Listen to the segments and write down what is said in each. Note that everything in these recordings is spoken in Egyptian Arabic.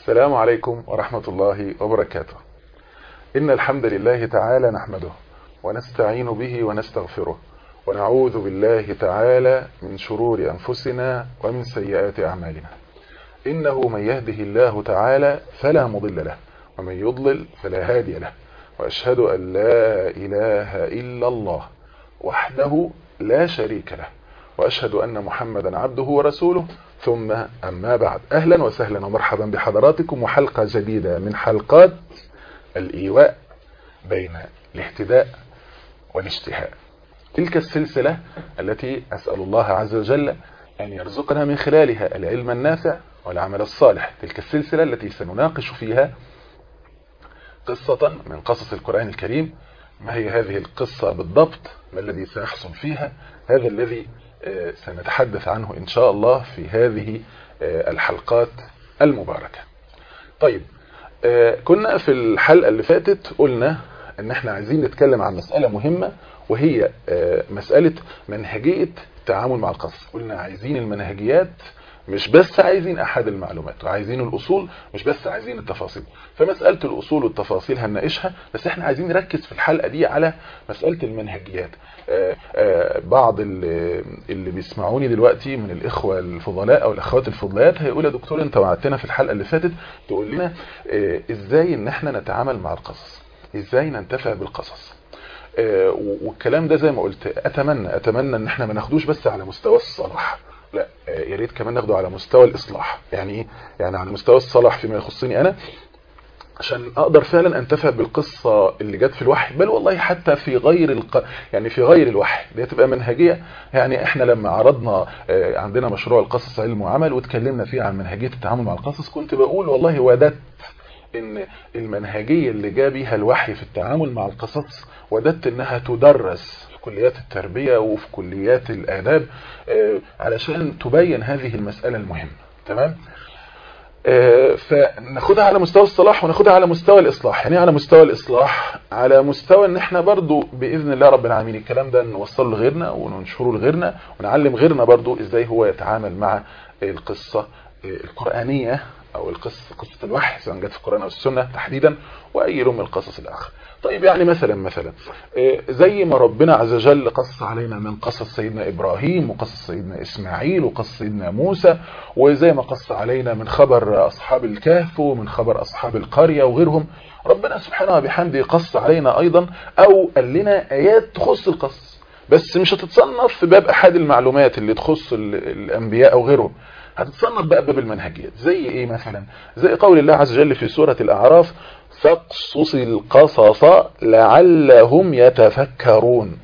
السلام عليكم ورحمة الله وبركاته إن الحمد لله تعالى نحمده ونستعين به ونستغفره ونعوذ بالله تعالى من شرور أنفسنا ومن سيئات أعمالنا إنه من يهده الله تعالى فلا مضل له ومن يضلل فلا هادي له وأشهد أن لا إله إلا الله وحده لا شريك له وأشهد أن محمدا عبده ورسوله ثم أما بعد أهلا وسهلا ومرحبا بحضراتكم وحلقة جديدة من حلقات الإيواء بين الاهتداء والاشتهاء تلك السلسلة التي أسأل الله عز وجل أن يرزقنا من خلالها العلم النافع والعمل الصالح تلك السلسلة التي سنناقش فيها قصة من قصص القرآن الكريم ما هي هذه القصة بالضبط ما الذي سيحصل فيها هذا الذي سنتحدث عنه إن شاء الله في هذه الحلقات المباركة طيب كنا في الحلقة اللي فاتت قلنا ان احنا عايزين نتكلم عن مسألة مهمة وهي مسألة منهجية التعامل مع القصص قلنا عايزين المنهجيات مش بس عايزين احد المعلومات وعايزين الاصول مش بس عايزين التفاصيل فمسألة الاصول والتفاصيل هنناقشها بس احنا عايزين نركز في الحلقة دي على مسألة المنهجيات آآ آآ بعض اللي, اللي بيسمعوني دلوقتي من الاخوة الفضلاء او الاخوات الفضليات هيقول يا دكتور انت وعدتنا في الحلقة اللي فاتت تقول لنا ازاي ان احنا نتعامل مع القصص ازاي ننتفع بالقصص والكلام ده زي ما قلت اتمنى اتمنى ان احنا ما ناخدوش بس على مستوى الصلاح لا يا ريت كمان ناخده على مستوى الاصلاح يعني ايه يعني على مستوى الصلاح فيما يخصني انا عشان اقدر فعلا انتفع بالقصة اللي جت في الوحي بل والله حتى في غير الق... يعني في غير الوحي دي تبقى منهجية يعني احنا لما عرضنا عندنا مشروع القصص علم وعمل واتكلمنا فيه عن منهجية التعامل مع القصص كنت بقول والله وددت ان المنهجية اللي جاء بيها الوحي في التعامل مع القصص وددت انها تدرس في كليات التربية وفي كليات الاداب علشان تبين هذه المسألة المهمة تمام فناخدها على مستوى الصلاح وناخدها على مستوى الاصلاح يعني على مستوى الاصلاح على مستوى ان احنا برضو باذن الله رب العالمين الكلام ده نوصله لغيرنا وننشره لغيرنا ونعلم غيرنا برضو ازاي هو يتعامل مع القصة القرآنية او القصة قصة الوحي سواء جت في القرآن او السنة تحديدا واي لون من القصص الاخر طيب يعني مثلا مثلا زي ما ربنا عز وجل قص علينا من قصص سيدنا إبراهيم وقصص سيدنا إسماعيل وقصص سيدنا موسى وزي ما قص علينا من خبر أصحاب الكهف ومن خبر أصحاب القرية وغيرهم ربنا سبحانه وبحمده قص علينا أيضا أو قال لنا آيات تخص القصص بس مش هتتصنف في باب أحد المعلومات اللي تخص الأنبياء أو غيرهم هتتصنف بقى باب المنهجيات زي ايه مثلا زي قول الله عز وجل في سورة الأعراف فاقصص القصص لعلهم يتفكرون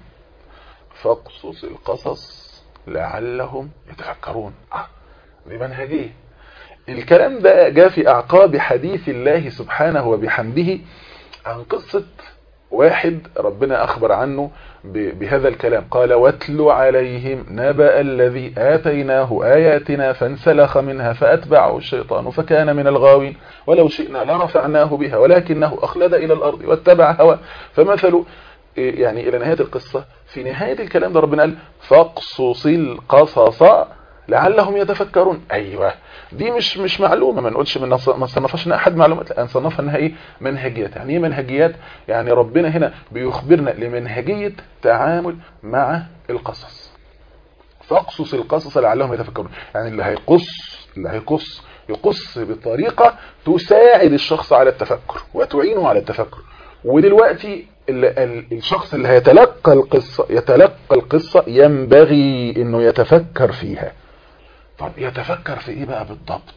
فاقصص القصص لعلهم يتفكرون آه دي منهجية الكلام ده جاء في أعقاب حديث الله سبحانه وبحمده عن قصة واحد ربنا أخبر عنه بهذا الكلام قال واتل عليهم نبأ الذي آتيناه آياتنا فانسلخ منها فأتبعه الشيطان فكان من الغاوين ولو شئنا لرفعناه بها ولكنه أخلد إلى الأرض واتبع هوى فمثل يعني إلى نهاية القصة في نهاية الكلام ده ربنا قال فاقصص القصص لعلهم يتفكرون ايوه دي مش مش معلومه ما نقولش من ما صنفش احد معلومات لا نصنفها انها ايه منهجيات يعني ايه منهجيات يعني ربنا هنا بيخبرنا لمنهجيه تعامل مع القصص فاقصص القصص لعلهم يتفكرون يعني اللي هيقص اللي هيقص يقص بطريقه تساعد الشخص على التفكر وتعينه على التفكر ودلوقتي الشخص اللي هيتلقى القصة يتلقى القصة ينبغي انه يتفكر فيها طب يتفكر في ايه بقى بالضبط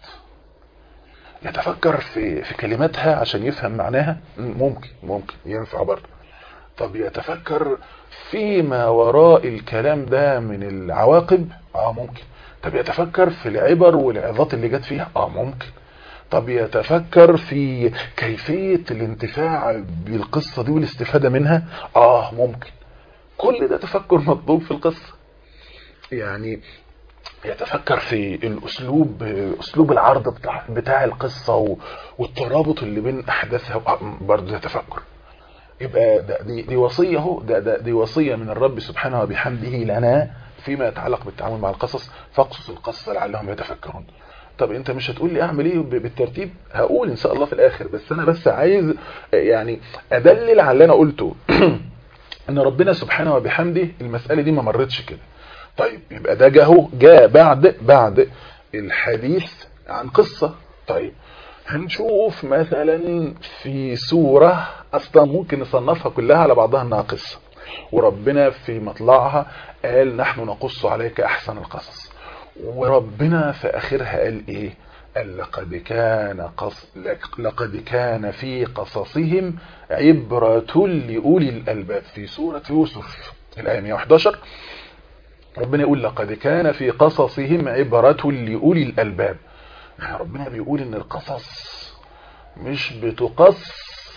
يتفكر في في كلماتها عشان يفهم معناها ممكن ممكن ينفع برضه طب يتفكر فيما وراء الكلام ده من العواقب اه ممكن طب يتفكر في العبر والعظات اللي جت فيها اه ممكن طب يتفكر في كيفية الانتفاع بالقصة دي والاستفادة منها اه ممكن كل ده تفكر مطلوب في القصة يعني يتفكر في الاسلوب اسلوب العرض بتاع بتاع القصة والترابط اللي بين احداثها برضه يتفكر يبقى ده دي, دي وصية اهو ده, ده دي وصية من الرب سبحانه وبحمده لنا فيما يتعلق بالتعامل مع القصص فاقصص القصص لعلهم يتفكرون طب انت مش هتقول لي اعمل ايه بالترتيب هقول ان شاء الله في الاخر بس انا بس عايز يعني ادلل على اللي انا قلته ان ربنا سبحانه وبحمده المسألة دي ما مرتش كده طيب يبقى ده جاهو جاء بعد بعد الحديث عن قصة طيب هنشوف مثلا في سورة اصلا ممكن نصنفها كلها على بعضها انها قصة وربنا في مطلعها قال نحن نقص عليك احسن القصص وربنا في اخرها قال ايه قال لقد كان قص... لقد كان في قصصهم عبرة لأولي الألباب في سورة يوسف الآية 111 ربنا يقول لقد كان في قصصهم عبرة لأولي الألباب ربنا بيقول ان القصص مش بتقص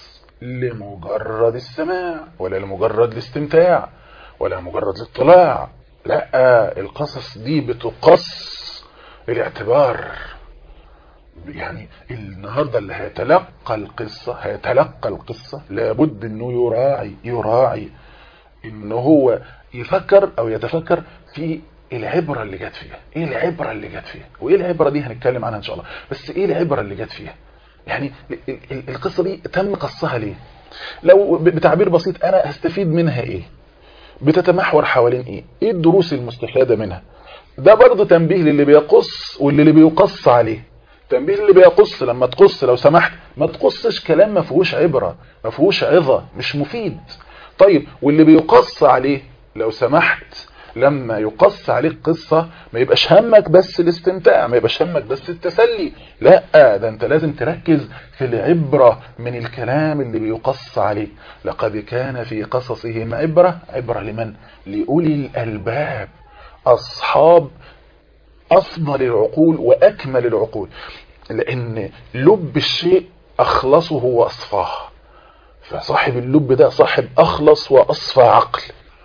لمجرد السماع ولا لمجرد الاستمتاع ولا مجرد الاطلاع لا القصص دي بتقص الاعتبار يعني النهاردة اللي هيتلقى القصة هيتلقى القصة لابد انه يراعي يراعي ان هو يفكر او يتفكر في العبرة اللي جت فيها ايه العبرة اللي جت فيها وايه العبرة دي هنتكلم عنها ان شاء الله بس ايه العبرة اللي جت فيها يعني القصة دي تم قصها ليه لو بتعبير بسيط انا هستفيد منها ايه بتتمحور حوالين ايه ايه الدروس المستفادة منها ده برضه تنبيه للي بيقص واللي بيقص عليه تنبيه اللي بيقص لما تقص لو سمحت ما تقصش كلام ما فيهوش عبرة ما فيهوش عظة مش مفيد طيب واللي بيقص عليه لو سمحت لما يقص عليك قصة ما يبقاش همك بس الاستمتاع ما يبقاش همك بس التسلي لا ده انت لازم تركز في العبرة من الكلام اللي بيقص عليك لقد كان في قصصهم عبرة عبرة لمن لأولي الألباب أصحاب أفضل العقول وأكمل العقول لأن لب الشيء أخلصه وأصفاه فصاحب اللب ده صاحب أخلص وأصفى عقل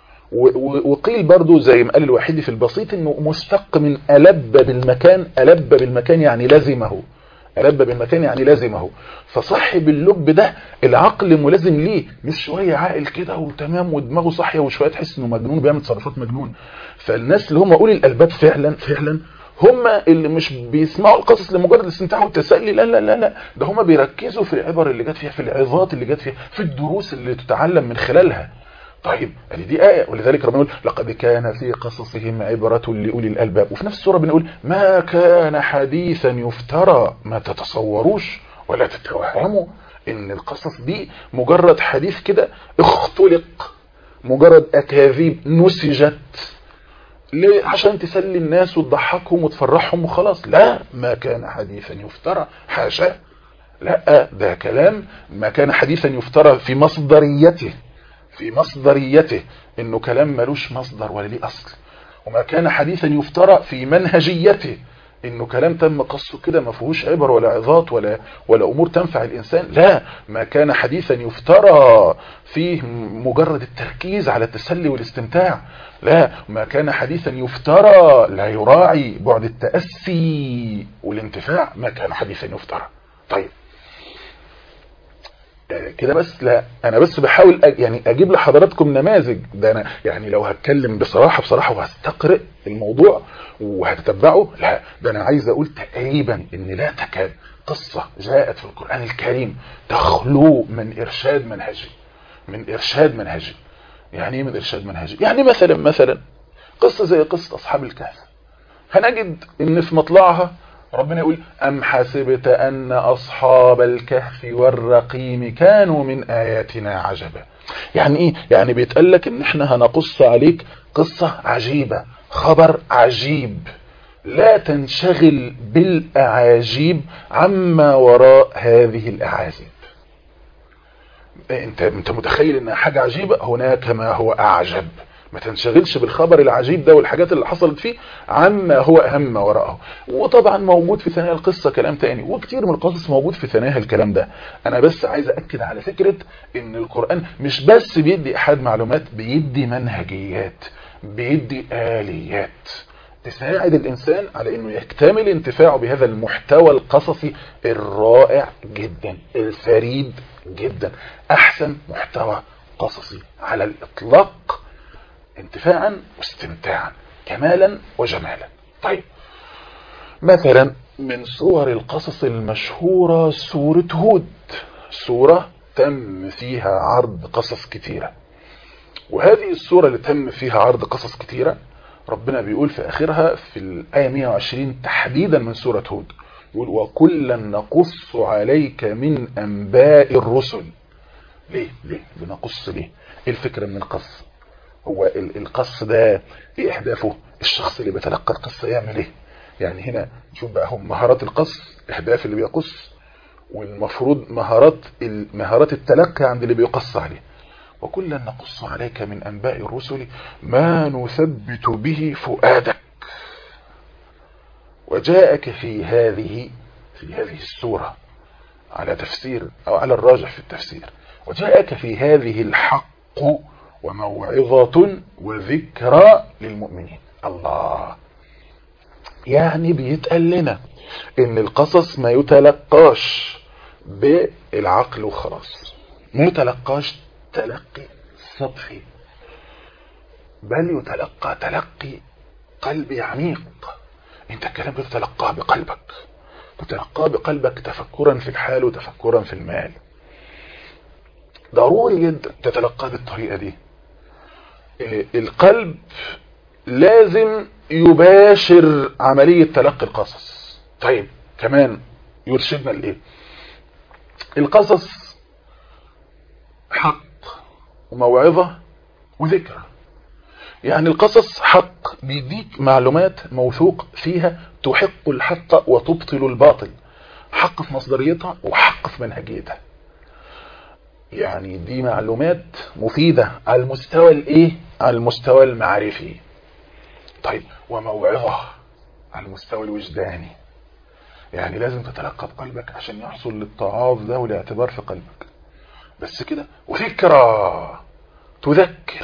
وقيل برضو زي ما قال الوحيد في البسيط انه مشتق من ألب بالمكان ألب بالمكان يعني لزمه ألب بالمكان يعني لازمه فصاحب اللب ده العقل ملازم ليه مش شوية عاقل كده وتمام ودماغه صاحية وشوية تحس انه مجنون بيعمل تصرفات مجنون فالناس اللي هم اولي الالباب فعلا فعلا هم اللي مش بيسمعوا القصص لمجرد الاستمتاع والتسلي لا لا لا لا ده هم بيركزوا في العبر اللي جت فيها في العظات اللي جت فيها في الدروس اللي تتعلم من خلالها طيب ادي دي آية ولذلك ربنا يقول لقد كان في قصصهم عبرة لأولي الألباب وفي نفس السورة بنقول ما كان حديثا يفترى ما تتصوروش ولا تتوهموا ان القصص دي مجرد حديث كده اختلق مجرد أكاذيب نسجت ليه عشان تسلي الناس وتضحكهم وتفرحهم وخلاص لا ما كان حديثا يفترى حاشا لا ده كلام ما كان حديثا يفترى في مصدريته في مصدريته انه كلام ملوش مصدر ولا ليه اصل وما كان حديثا يفترى في منهجيته انه كلام تم قصه كده ما فيهوش عبر ولا عظات ولا ولا امور تنفع الانسان لا ما كان حديثا يفترى فيه مجرد التركيز على التسلي والاستمتاع لا ما كان حديثا يفترى لا يراعي بعد التأسي والانتفاع ما كان حديثا يفترى طيب كده بس لا انا بس بحاول أج... يعني اجيب لحضراتكم نماذج ده انا يعني لو هتكلم بصراحة بصراحة وهستقرئ الموضوع وهتتبعه لا ده انا عايز اقول تقريبا ان لا تكاد قصة جاءت في القرآن الكريم تخلو من ارشاد منهجي من ارشاد منهجي يعني ايه من ارشاد منهجي يعني مثلا مثلا قصة زي قصة اصحاب الكهف هنجد ان في مطلعها ربنا يقول أم حسبت أن أصحاب الكهف والرقيم كانوا من آياتنا عجبا يعني إيه؟ يعني بيتقال لك إن إحنا هنقص عليك قصة عجيبة خبر عجيب لا تنشغل بالأعاجيب عما وراء هذه الأعاجيب انت انت متخيل ان حاجة عجيبة هناك ما هو اعجب ما تنشغلش بالخبر العجيب ده والحاجات اللي حصلت فيه عما هو أهم وراءه وطبعا موجود في ثنايا القصة كلام تاني وكتير من القصص موجود في ثنايا الكلام ده أنا بس عايز أكد على فكرة إن القرآن مش بس بيدي أحد معلومات بيدي منهجيات بيدي آليات تساعد الإنسان على أنه يكتمل انتفاعه بهذا المحتوى القصصي الرائع جدا الفريد جدا أحسن محتوى قصصي على الإطلاق انتفاعا واستمتاعا كمالا وجمالا طيب مثلا من صور القصص المشهورة سورة هود سورة تم فيها عرض قصص كتيرة وهذه السورة اللي تم فيها عرض قصص كتيرة ربنا بيقول في آخرها في الآية 120 تحديدا من سورة هود يقول وكلا نقص عليك من أنباء الرسل ليه ليه بنقص ليه ايه الفكرة من القص هو القص ده ايه اهدافه الشخص اللي بيتلقى القصة يعمل ايه يعني هنا نشوف بقى هم مهارات القص اهداف اللي بيقص والمفروض مهارات مهارات التلقي عند اللي بيقص عليه وكلا نقص عليك من انباء الرسل ما نثبت به فؤادك وجاءك في هذه في هذه السورة على تفسير او على الراجح في التفسير وجاءك في هذه الحق وموعظة وذكرى للمؤمنين الله يعني بيتقال لنا ان القصص ما يتلقاش بالعقل وخلاص ما يتلقاش تلقي سطحي بل يتلقى تلقي قلبي عميق انت الكلام بتتلقاه بقلبك تتلقاه بقلبك تفكرا في الحال وتفكرا في المال ضروري جدا تتلقاه بالطريقة دي القلب لازم يباشر عملية تلقي القصص طيب كمان يرشدنا لإيه القصص حق وموعظة وذكرى يعني القصص حق بيديك معلومات موثوق فيها تحق الحق وتبطل الباطل حق في مصدريتها وحق في منهجيتها يعني دي معلومات مفيدة على المستوى الايه على المستوى المعرفي طيب وموعظة على المستوى الوجداني يعني لازم تتلقى بقلبك عشان يحصل للتعاظ ده والاعتبار في قلبك بس كده وفكرة تذكر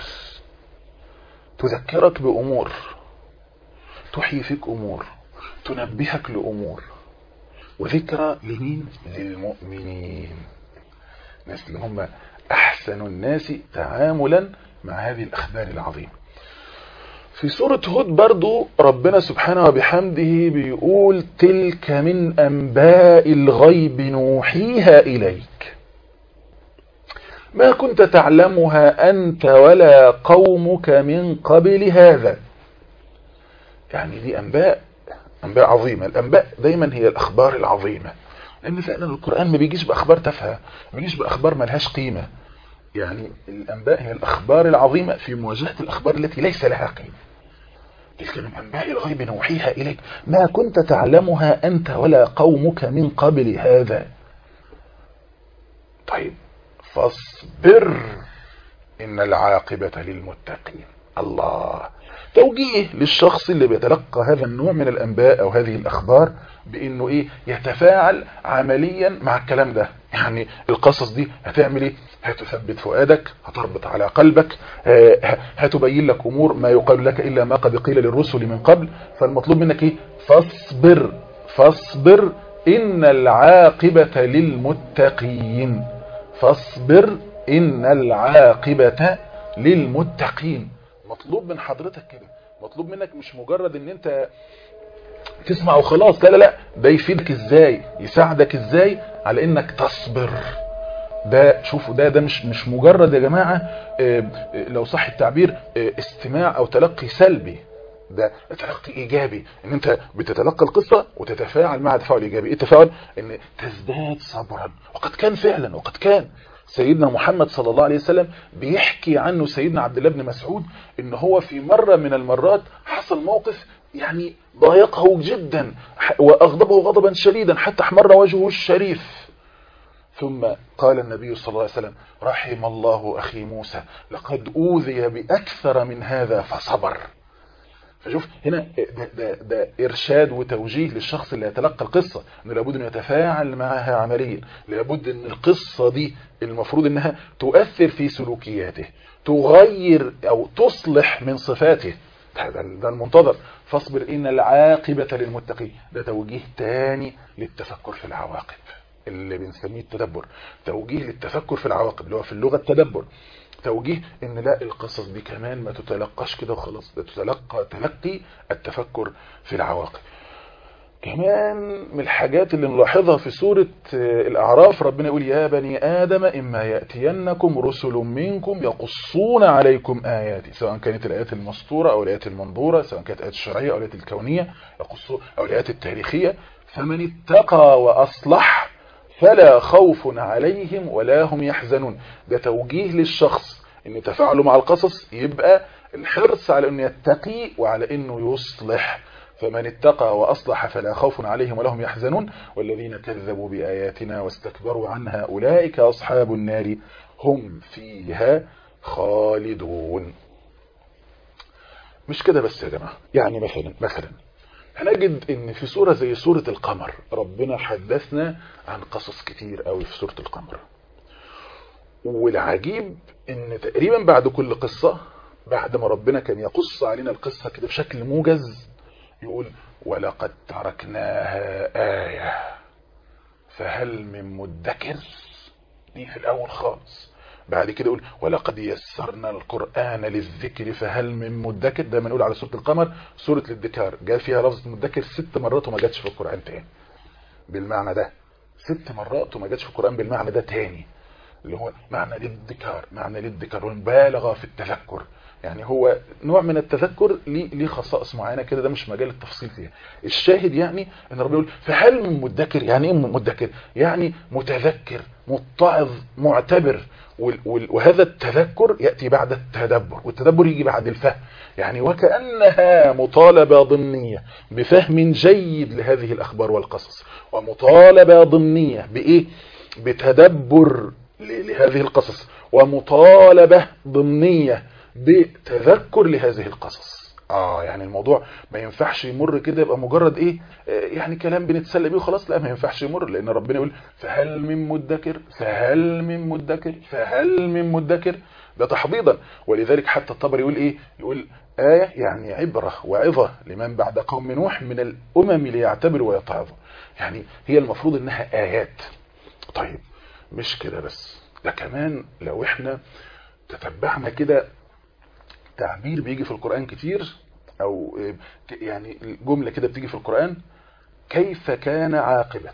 تذكرك بأمور تحيي فيك أمور تنبهك لأمور وذكرى لمين للمؤمنين الناس اللي هم أحسن الناس تعاملا مع هذه الأخبار العظيمة في سورة هود برضو ربنا سبحانه وبحمده بيقول تلك من أنباء الغيب نوحيها إليك ما كنت تعلمها أنت ولا قومك من قبل هذا يعني دي أنباء أنباء عظيمة الأنباء دايما هي الأخبار العظيمة لأن فعلا القرآن ما بيجيش بأخبار تافهة ما بيجيش بأخبار ملهاش قيمة يعني الأنباء هي الأخبار العظيمة في مواجهة الأخبار التي ليس لها قيمة تلك من أنباء الغيب نوحيها إليك ما كنت تعلمها أنت ولا قومك من قبل هذا طيب فاصبر إن العاقبة للمتقين الله توجيه للشخص اللي بيتلقى هذا النوع من الأنباء أو هذه الأخبار بأنه إيه يتفاعل عمليا مع الكلام ده يعني القصص دي هتعمل إيه هتثبت فؤادك هتربط على قلبك هتبين لك أمور ما يقال لك إلا ما قد قيل للرسل من قبل فالمطلوب منك إيه فاصبر فاصبر إن العاقبة للمتقين فاصبر إن العاقبة للمتقين مطلوب من حضرتك كده مطلوب منك مش مجرد ان انت تسمع وخلاص لا لا لا ده يفيدك ازاي يساعدك ازاي على انك تصبر ده شوفوا ده ده مش مش مجرد يا جماعة لو صح التعبير استماع او تلقي سلبي ده تلقي ايجابي ان انت بتتلقى القصة وتتفاعل مع تفاعل ايجابي ايه التفاعل ان تزداد صبرا وقد كان فعلا وقد كان سيدنا محمد صلى الله عليه وسلم بيحكي عنه سيدنا عبد الله بن مسعود ان هو في مرة من المرات حصل موقف يعني ضايقه جدا واغضبه غضبا شديدا حتى احمر وجهه الشريف ثم قال النبي صلى الله عليه وسلم رحم الله أخي موسى لقد أوذي بأكثر من هذا فصبر فشوف هنا ده, ده, ده إرشاد وتوجيه للشخص اللي يتلقى القصة أنه لابد أن يتفاعل معها عمليا لابد أن القصة دي المفروض أنها تؤثر في سلوكياته تغير أو تصلح من صفاته ده, ده المنتظر فاصبر إن العاقبة للمتقين ده توجيه تاني للتفكر في العواقب اللي بنسميه التدبر توجيه للتفكر في العواقب اللي هو في اللغة التدبر توجيه ان لا القصص دي كمان ما تتلقاش كده وخلاص ده تتلقى تلقي التفكر في العواقب كمان من الحاجات اللي نلاحظها في سورة الأعراف ربنا يقول يا بني آدم إما يأتينكم رسل منكم يقصون عليكم آياتي سواء كانت الآيات المسطورة أو الآيات المنظورة سواء كانت الآيات الشرعية أو الآيات الكونية أو الآيات التاريخية فمن اتقى وأصلح فلا خوف عليهم ولا هم يحزنون ده توجيه للشخص ان تفاعله مع القصص يبقى الحرص على انه يتقي وعلى انه يصلح فمن اتقى وأصلح فلا خوف عليهم ولا هم يحزنون والذين كذبوا بآياتنا واستكبروا عنها أولئك أصحاب النار هم فيها خالدون مش كده بس يا جماعة يعني مثلا مثلا هنجد ان في سورة زي سورة القمر ربنا حدثنا عن قصص كتير قوي في سورة القمر والعجيب ان تقريبا بعد كل قصة بعد ما ربنا كان يقص علينا القصة كده بشكل موجز يقول ولقد تركناها آية فهل من مدكر دي في الأول خالص بعد كده يقول ولقد يسرنا القرآن للذكر فهل من مدكر ده بنقول على سورة القمر سورة الادكار جاء فيها لفظة مدكر ست مرات وما جاتش في القرآن تاني بالمعنى ده ست مرات وما جاتش في القرآن بالمعنى ده تاني اللي هو معنى الادكار معنى الادكار والمبالغة في التذكر يعني هو نوع من التذكر ليه خصائص معينه كده ده مش مجال التفصيل فيها الشاهد يعني ان ربنا يقول فهل من مدكر يعني ايه مدكر يعني متذكر متعظ معتبر وهذا التذكر ياتي بعد التدبر والتدبر يجي بعد الفهم يعني وكانها مطالبه ضمنيه بفهم جيد لهذه الاخبار والقصص ومطالبه ضمنيه بايه بتدبر لهذه القصص ومطالبه ضمنيه بتذكر لهذه القصص اه يعني الموضوع ما ينفعش يمر كده يبقى مجرد ايه يعني كلام بنتسلى بيه وخلاص لا ما ينفعش يمر لان ربنا يقول فهل من مدكر فهل من مدكر فهل من مدكر ده تحضيضا ولذلك حتى الطبري يقول ايه يقول آية يعني عبرة وعظة لمن بعد قوم نوح من الأمم ليعتبروا ويتعظوا يعني هي المفروض انها آيات طيب مش كده بس ده كمان لو احنا تتبعنا كده تعبير بيجي في القرآن كتير او يعني جملة كده بتيجي في القرآن كيف كان عاقبة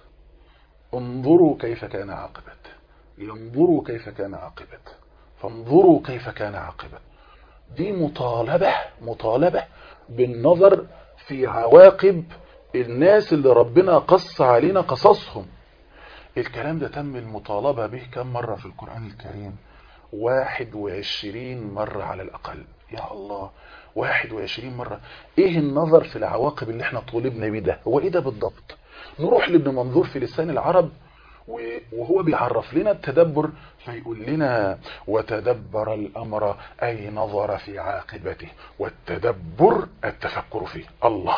انظروا كيف كان عاقبة ينظروا كيف كان عاقبة فانظروا كيف كان عاقبة دي مطالبة مطالبة بالنظر في عواقب الناس اللي ربنا قص علينا قصصهم الكلام ده تم المطالبة به كم مرة في القرآن الكريم واحد وعشرين مرة على الأقل يا الله واحد وعشرين مرة ايه النظر في العواقب اللي احنا طولبنا بيه ده هو ايه ده بالضبط نروح لابن منظور في لسان العرب وهو بيعرف لنا التدبر فيقول لنا وتدبر الأمر أي نظر في عاقبته والتدبر التفكر فيه الله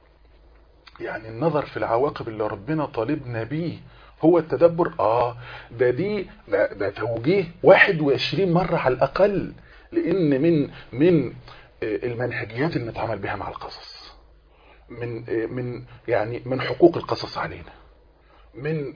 يعني النظر في العواقب اللي ربنا طالبنا بيه هو التدبر اه ده دي ده, ده توجيه 21 مرة على الأقل لأن من من المنهجيات اللي نتعامل بها مع القصص من من يعني من حقوق القصص علينا من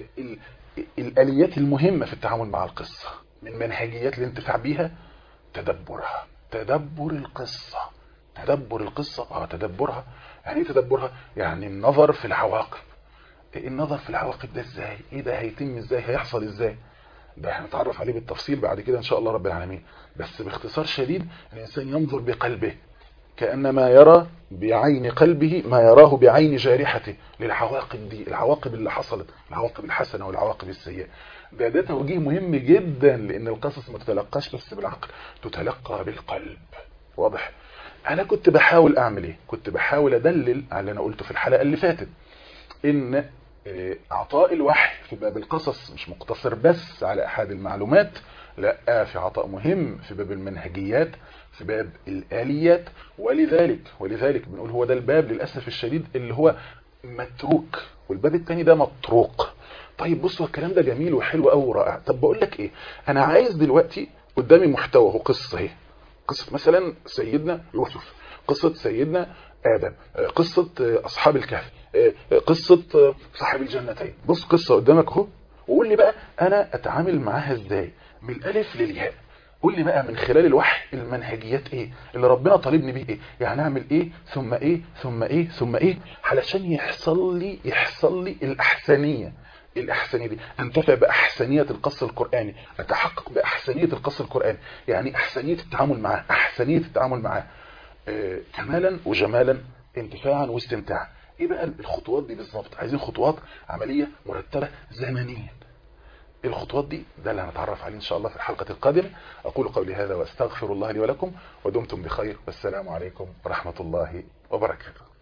الآليات المهمة في التعامل مع القصة من منهجيات الانتفاع بيها تدبرها تدبر القصة تدبر القصة اه تدبرها يعني ايه تدبرها يعني النظر في العواقب النظر في العواقب ده ازاي ايه ده هيتم ازاي هيحصل ازاي ده هنتعرف عليه بالتفصيل بعد كده ان شاء الله رب العالمين بس باختصار شديد الانسان ينظر بقلبه كأنما يرى بعين قلبه ما يراه بعين جارحته للعواقب دي العواقب اللي حصلت العواقب الحسنة والعواقب السيئة ده ده توجيه مهم جدا لان القصص ما تتلقاش بس بالعقل تتلقى بالقلب واضح انا كنت بحاول اعمل ايه كنت بحاول ادلل على اللي انا قلته في الحلقة اللي فاتت ان اعطاء الوحي في باب القصص مش مقتصر بس على احد المعلومات لا في عطاء مهم في باب المنهجيات في باب الاليات ولذلك ولذلك بنقول هو ده الباب للاسف الشديد اللي هو متروك والباب الثاني ده مطروق طيب بصوا الكلام ده جميل وحلو قوي ورائع طب بقول لك ايه انا عايز دلوقتي قدامي محتوى هو قصه اهي قصه مثلا سيدنا يوسف قصه سيدنا ادم قصه اصحاب الكهف قصة صاحب الجنتين بص قصة قدامك اهو وقول لي بقى انا اتعامل معاها ازاي من الالف للياء قول لي بقى من خلال الوحي المنهجيات ايه اللي ربنا طالبني بيه ايه يعني اعمل ايه ثم ايه ثم ايه ثم ايه علشان يحصل لي يحصل لي الاحسنيه الأحسنية دي أنتفع بأحسنية القص القرآني أتحقق بأحسنية القص القرآني يعني أحسنية التعامل معاه أحسنية التعامل معاه آه كمالا وجمالا انتفاعا واستمتاعا ايه بقى الخطوات دي بالظبط عايزين خطوات عملية مرتبة زمنيا الخطوات دي ده اللي هنتعرف عليه ان شاء الله في الحلقة القادمة اقول قولي هذا واستغفر الله لي ولكم ودمتم بخير والسلام عليكم ورحمة الله وبركاته